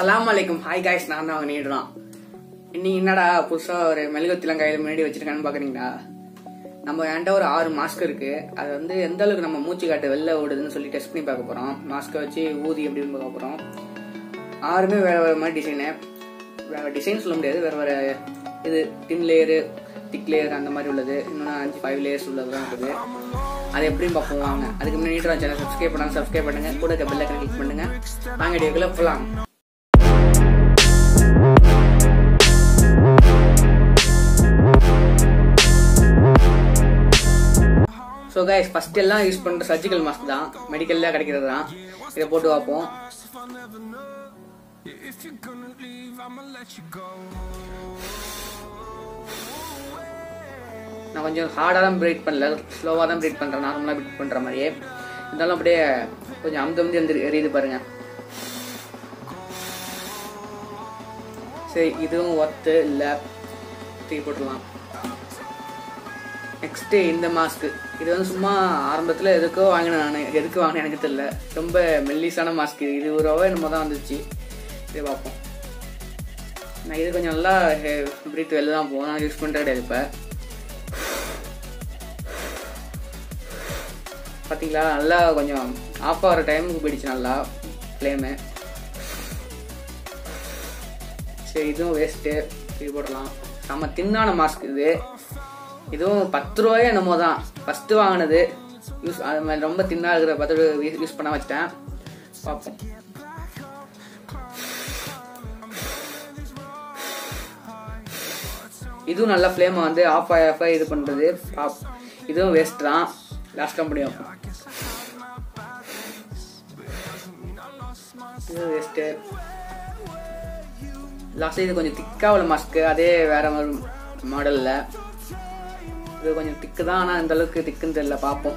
அஸ்ஸலாமு அலைக்கும் hi guys நான் தான் நீடுறான் இன்னைக்கு என்னடா புதுசா ஒரு மெழுகுத்திலாம் கையில முன்னாடி வச்சிருக்கான்னு பாக்குறீங்களா நம்ம என்கிட்ட ஒரு ஆறு மாஸ்க் இருக்கு அது வந்து எந்த அளவுக்கு நம்ம மூச்சு காட்டு வெளில ஓடுதுன்னு சொல்லி டெஸ்ட் பண்ணி பார்க்க போறோம் மாஸ்கை வச்சு ஊதி எப்படின்னு பார்க்க போறோம் ஆறுமே வேற வேற மாதிரி டிசைனு வேற டிசைன் சொல்ல முடியாது வேற வேற இது டின் லேயரு திக் லேயர் அந்த மாதிரி உள்ளது இன்னொன்று அஞ்சு ஃபைவ் லேயர்ஸ் உள்ளதுலாம் இருக்குது அது எப்படின்னு பார்ப்போம் வாங்க அதுக்கு முன்னாடி நீட்ரா சேனல் சப்ஸ்கிரைப் பண்ணாங்க சப்ஸ்கிரைப் பண்ணுங்க கூட இருக்க பெல்லை கிளிக் பண்ணுங்க வாங்க வீடியோக்குள்ள போலாம் ஸோ கைஸ் ஃபர்ஸ்ட் எல்லாம் யூஸ் பண்ணுற சர்ஜிக்கல் மாஸ்க் தான் மெடிக்கல்ல கிடைக்கிறது தான் இதை போட்டு பார்ப்போம் நான் கொஞ்சம் ஹார்டாக தான் பிரீட் பண்ணல ஸ்லோவாக தான் பிரீட் பண்ணுறேன் நார்மலாக பிரீட் பண்ணுற மாதிரியே இருந்தாலும் அப்படியே கொஞ்சம் அமுது அமுதி வந்து எரியுது பாருங்க சரி இதுவும் ஒர்த்து இல்லை தூக்கி போட்டுடலாம் நெக்ஸ்ட் இந்த மாஸ்க் இது வந்து சும்மா ஆரம்பத்தில் எதுக்கோ வாங்கினேன் நான் எதுக்கு வாங்கினேன் எனக்கு தெரியல ரொம்ப மெல்லிஸான மாஸ்க் இது இருபது ரூபாவே என்னமோ தான் வந்துச்சு இதை பார்ப்போம் நான் இது கொஞ்சம் நல்லா பிரீத் வெளில தான் போகும் நான் யூஸ் பண்ணுறது கிடையாது இப்போ பார்த்தீங்களா நல்லா கொஞ்சம் ஆஃப் ஆகிற டைமுக்கு போயிடுச்சு நல்லா ஃப்ளேமு சரி இதுவும் வேஸ்ட்டு இது போடலாம் நம்ம தின்னான மாஸ்க் இது இதுவும் பத்து ரூபாயே என்னமோ தான் ஃபஸ்ட்டு வாங்கினது யூஸ் அது மாதிரி ரொம்ப தின்னா இருக்கிற பத்து யூஸ் பண்ண வச்சிட்டேன் பார்ப்போம் இதுவும் நல்ல ஃப்ளேமை வந்து ஆஃப் ஆகி ஆஃப் ஆகி இது பண்ணுறது ஆஃப் இதுவும் வேஸ்ட் தான் லாஸ்ட்டாக முடியும் இது வேஸ்ட்டு லாஸ்ட் இது கொஞ்சம் திக்காக உள்ள மாஸ்க்கு அதே வேற மாதிரி மாடலில் இது கொஞ்சம் திக்கு தான் ஆனால் இந்த அளவுக்கு திக்குன்னு தெரியல பார்ப்போம்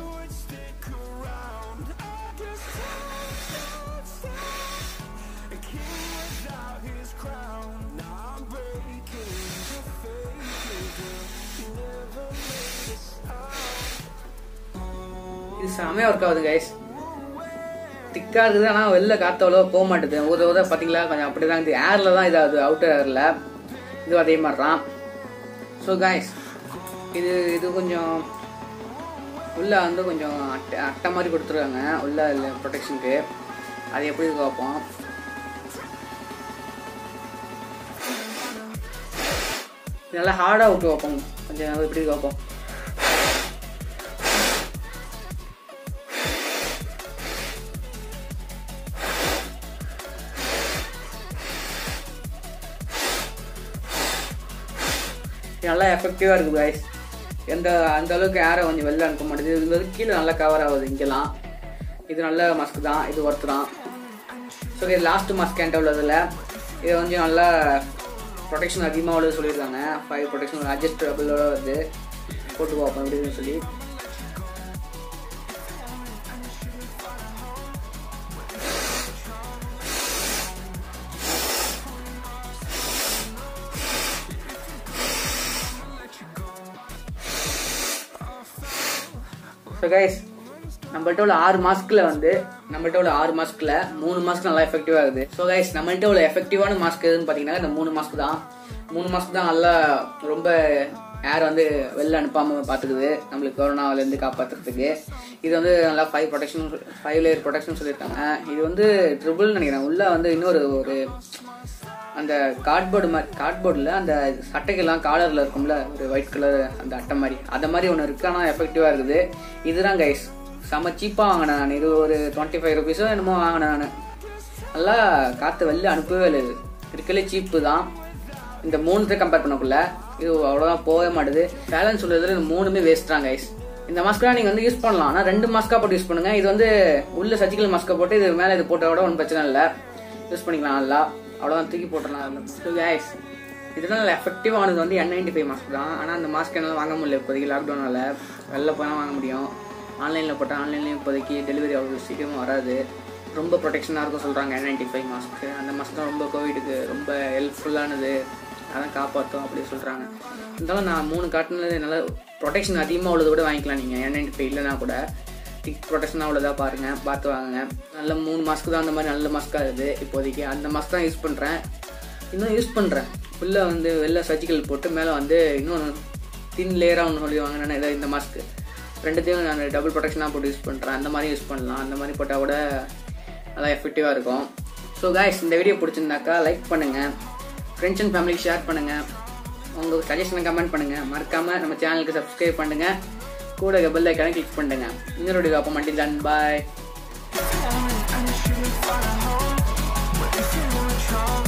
இது செமையா ஒர்க் ஆகுது கைஸ் திக்கா இருக்குது ஆனால் வெளில காற்று அவ்வளோ போக மாட்டேது ஊத ஊத பார்த்தீங்களா கொஞ்சம் அப்படி தான் இது ஏரில் தான் இதாகுது அவுட்டர் ஏரில் இது அதே மாதிரி தான் ஸோ கைஸ் இது இது கொஞ்சம் உள்ள வந்து கொஞ்சம் அட்டை அட்டை மாதிரி கொடுத்துருக்காங்க உள்ள இல்லை ப்ரொடெக்ஷனுக்கு அது எப்படி இருக்கு பார்ப்போம் இது நல்லா ஹார்டாக விட்டு வைப்போம் கொஞ்சம் எப்படி இருக்கு பார்ப்போம் நல்லா எஃபெக்டிவாக இருக்குது கைஸ் எந்த அந்த அளவுக்கு ஏரை கொஞ்சம் வெளில அனுப்ப மாட்டேது இது வந்து கீழே நல்லா கவர் ஆகுது இங்கெல்லாம் இது நல்ல மாஸ்க் தான் இது ஒர்த்து தான் ஸோ இது லாஸ்ட் மாஸ்க் என்கிட்ட உள்ளதில் இது கொஞ்சம் நல்லா ப்ரொடெக்ஷன் அதிகமாக உள்ளது சொல்லியிருக்காங்க ஃபைவ் ப்ரொடெக்ஷன் அட்ஜஸ்டபிளோட வருது போட்டு பார்ப்போம் அப்படின்னு சொல்லி ஸோ கைஸ் நம்மள்ட்ட உள்ள ஆறு மாஸ்க்ல வந்து நம்மள்ட்ட உள்ள ஆறு மாஸ்க்ல மூணு மாஸ்க் நல்லா எஃபெக்டிவா இருக்குது ஸோ கைஸ் நம்மள்ட்ட உள்ள எஃபெக்டிவான மாஸ்க் எதுன்னு பார்த்தீங்கன்னா இந்த மூணு மாஸ்க் தான் மூணு மாஸ்க் தான் நல்லா ரொம்ப ஏர் வந்து வெளில அனுப்பாம பார்த்துக்குது நம்மளுக்கு கொரோனாவிலேருந்து காப்பாற்றுறதுக்கு இது வந்து நல்லா five protection five layer protection சொல்லியிருக்காங்க இது வந்து ட்ரிபிள் நினைக்கிறேன் உள்ள வந்து இன்னொரு ஒரு அந்த கார்ட்போர்டு மாதிரி கார்ட்போர்டில் அந்த சட்டைக்கெல்லாம் காலரில் இருக்கும்ல ஒரு ஒயிட் கலர் அந்த அட்டை மாதிரி அந்த மாதிரி ஒன்று இருக்கு ஆனால் எஃபெக்டிவாக இருக்குது இதுதான் கைஸ் செம்ம சீப்பாக வாங்கினேன் நான் இது ஒரு டுவெண்ட்டி ஃபைவ் ருபீஸோ என்னமோ வாங்கினேன் நான் நல்லா காற்று வெளில அனுப்பவே இல்லை இது இருக்கலே சீப்பு தான் இந்த மூணுத்தை கம்பேர் பண்ணக்குள்ள இது அவ்வளோதான் போகவே மாட்டுது பேலன்ஸ் உள்ளதுல இந்த மூணுமே வேஸ்ட் தான் கைஸ் இந்த மாஸ்க்லாம் நீங்கள் வந்து யூஸ் பண்ணலாம் ஆனால் ரெண்டு மாஸ்க்காக போட்டு யூஸ் பண்ணுங்க இது வந்து உள்ள சர்ஜிக்கல் மாஸ்க்கை போட்டு இது மேலே இது போட்ட கூட ஒன்றும் பிரச்சனை இல்லை யூஸ் பண்ணிக்கலாம் நல்லா அவ்வளோதான் தூக்கி போட்டுடலாம் ஸோ கேஸ் இதுதான் நல்ல எஃபெக்டிவானது வந்து என் நைன்டி ஃபைவ் மாஸ்க் தான் ஆனால் அந்த மாஸ்க் என்னால் வாங்க முடியல இப்போதைக்கு லாக்டவுனால் வெளில போனால் வாங்க முடியும் ஆன்லைனில் போட்டால் ஆன்லைன்லேயும் இப்போதைக்கு டெலிவரி அவ்வளோ சீக்கிரமாக வராது ரொம்ப ப்ரொடெக்ஷனாக இருக்கும் சொல்கிறாங்க என் நைன்டி ஃபைவ் மாஸ்க்கு அந்த மாஸ்க் தான் ரொம்ப கோவிடுக்கு ரொம்ப ஹெல்ப்ஃபுல்லானது அதான் காப்பாற்றும் அப்படி சொல்கிறாங்க இருந்தாலும் நான் மூணு காட்டினது என்னால் ப்ரொடெக்ஷன் அதிகமாக உள்ளதை விட வாங்கிக்கலாம் நீங்கள் என் நைன்டி ஃபைவ் இல்லைனா கூட திக் ப்ரொடெக்ஷனாக உள்ளதா பாருங்க பார்த்து வாங்குங்க நல்ல மூணு மாஸ்க்கு தான் அந்த மாதிரி நல்ல மாஸ்க்காக இருக்குது இப்போதைக்கு அந்த மாஸ்க் தான் யூஸ் பண்ணுறேன் இன்னும் யூஸ் பண்ணுறேன் ஃபுல்லாக வந்து வெளில சர்ஜிக்கல் போட்டு மேலே வந்து இன்னும் தின் லேயராக ஒன்று சொல்லுவாங்க நான் இதை இந்த மாஸ்க்கு ரெண்டுத்தையும் நான் டபுள் ப்ரொடெக்ஷனாக போட்டு யூஸ் பண்ணுறேன் அந்த மாதிரி யூஸ் பண்ணலாம் அந்த மாதிரி போட்டால் கூட நல்லா எஃபெக்டிவாக இருக்கும் ஸோ காய்ஸ் இந்த வீடியோ பிடிச்சிருந்தாக்கா லைக் பண்ணுங்கள் ஃப்ரெண்ட்ஸ் அண்ட் ஃபேமிலிக்கு ஷேர் பண்ணுங்கள் உங்கள் சஜஷனை கமெண்ட் பண்ணுங்கள் மறக்காமல் நம்ம சேனலுக்கு சப்ஸ்கிரைப் பண்ணுங்கள் கூட பெல் ஐக்கான கிளிக் பண்ணுங்க இன்னொரு வீடியோ அப்போ மண்டி தான் பாய் I'm shooting for the home, but if you want trouble.